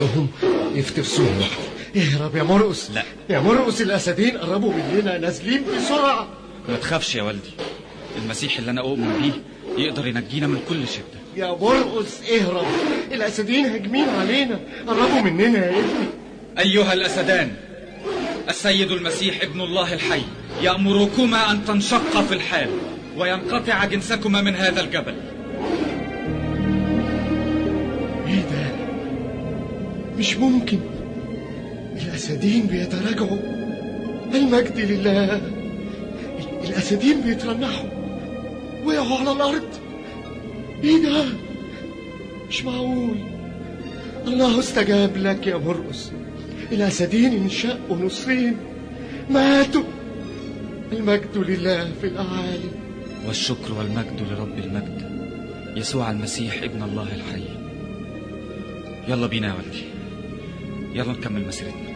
هم يفترسونا اهرب يا مرقس لا. يا مرقس الاسدين قربوا مننا نازلين بسرعه ما تخافش يا والدي المسيح اللي انا اؤمن بيه يقدر ينجينا من كل شده يا مرقس اهرب الاسدين هاجمين علينا قربوا مننا يا ابني ايها الاسدان السيد المسيح ابن الله الحي يامركما ان تنشقا في الحال وينقطع جنسكما من هذا الجبل ايه ده مش ممكن الاسدين بيتراجعوا المجد لله الاسدين بيترنحوا وقعوا على الارض ايه ده مش معقول الله استجاب لك يا مرقس الاسدين انشقوا نصين ماتوا المجد لله في الاعالي والشكر والمجد لرب المجد يسوع المسيح ابن الله الحي يلا بينا يا والدي يلا نكمل مسيرتنا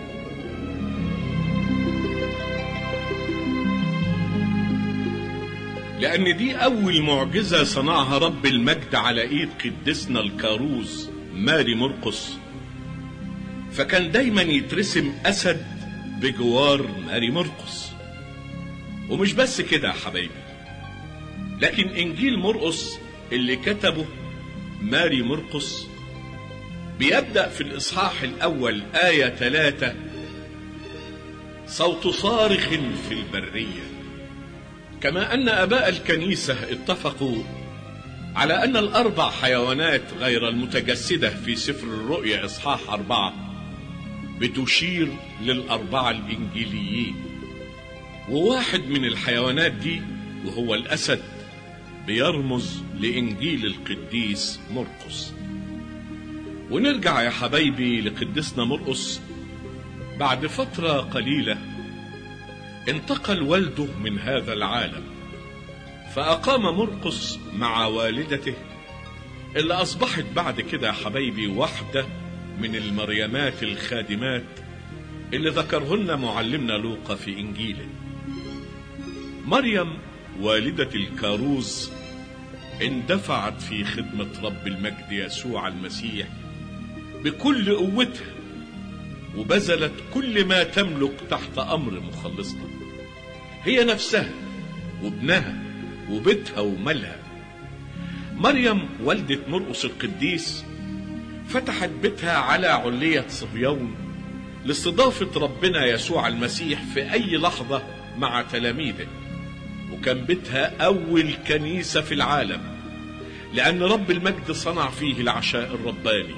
لأن دي أول معجزة صنعها رب المجد على إيد قدسنا الكاروز ماري مرقس فكان دايما يترسم أسد بجوار ماري مرقس ومش بس كده يا حبايبي لكن إنجيل مرقس اللي كتبه ماري مرقس بيبدأ في الإصحاح الأول آية ثلاثة صوت صارخ في البريه كما أن أباء الكنيسة اتفقوا على أن الأربع حيوانات غير المتجسدة في سفر الرؤيا إصحاح أربعة بتشير للأربعة الإنجيليين وواحد من الحيوانات دي وهو الأسد بيرمز لإنجيل القديس مرقس ونرجع يا حبايبي لقدسنا مرقس بعد فترة قليلة انتقل والده من هذا العالم فأقام مرقس مع والدته اللي أصبحت بعد كده يا حبايبي واحدة من المريمات الخادمات اللي ذكرهن معلمنا لوقا في إنجيله مريم والدة الكاروز اندفعت في خدمة رب المجد يسوع المسيح بكل قوتها وبذلت كل ما تملك تحت امر مخلصنا هي نفسها وابنها وبيتها ومالها مريم والدة مرقس القديس فتحت بيتها على علية صهيون لاستضافة ربنا يسوع المسيح في أي لحظة مع تلاميذه وكان بيتها أول كنيسة في العالم لأن رب المجد صنع فيه العشاء الرباني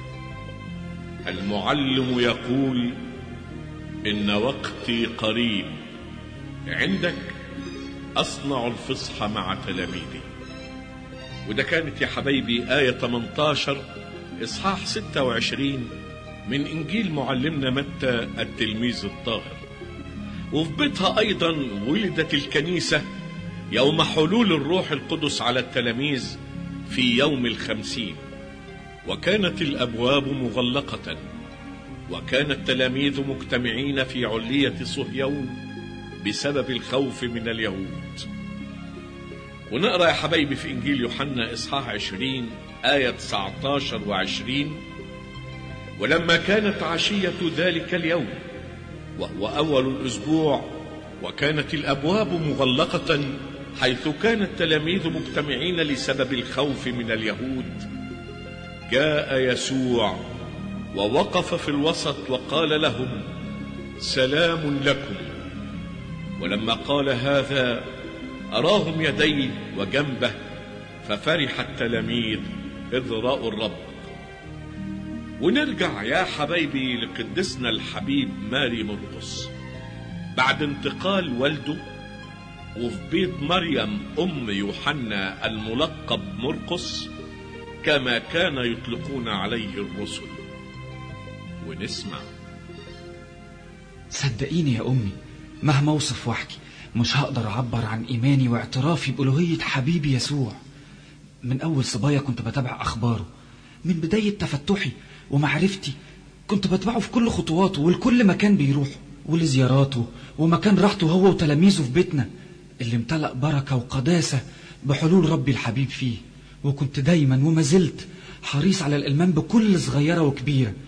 المعلم يقول إن وقتي قريب عندك أصنع الفصح مع تلاميذي وده كانت يا حبايبي آية 18 إصحاح 26 من إنجيل معلمنا متى التلميذ الطاهر وفي بيتها أيضا ولدت الكنيسة يوم حلول الروح القدس على التلاميذ في يوم الخمسين وكانت الابواب مغلقه وكان التلاميذ مجتمعين في عليه صهيون بسبب الخوف من اليهود ونقرا يا حبايبي في انجيل يوحنا اصحاح 20 ايه 19 و20 ولما كانت عشيه ذلك اليوم وهو اول الاسبوع وكانت الابواب مغلقه حيث كان التلاميذ مجتمعين لسبب الخوف من اليهود جاء يسوع ووقف في الوسط وقال لهم سلام لكم ولما قال هذا اراهم يديه وجنبه ففرح التلاميذ اذ راوا الرب ونرجع يا حبايبي لقدسنا الحبيب ماري مرقس بعد انتقال والده وفي بيت مريم ام يوحنا الملقب مرقس كما كان يطلقون عليه الرسل ونسمع صدقيني يا أمي مهما أوصف وأحكي مش هقدر أعبر عن إيماني واعترافي بألوهية حبيبي يسوع من أول صبايا كنت بتابع أخباره من بداية تفتحي ومعرفتي كنت بتبعه في كل خطواته ولكل مكان بيروح ولزياراته ومكان راحته هو وتلاميذه في بيتنا اللي امتلأ بركة وقداسة بحلول ربي الحبيب فيه وكنت دايما وما زلت حريص على الإلمام بكل صغيرة وكبيرة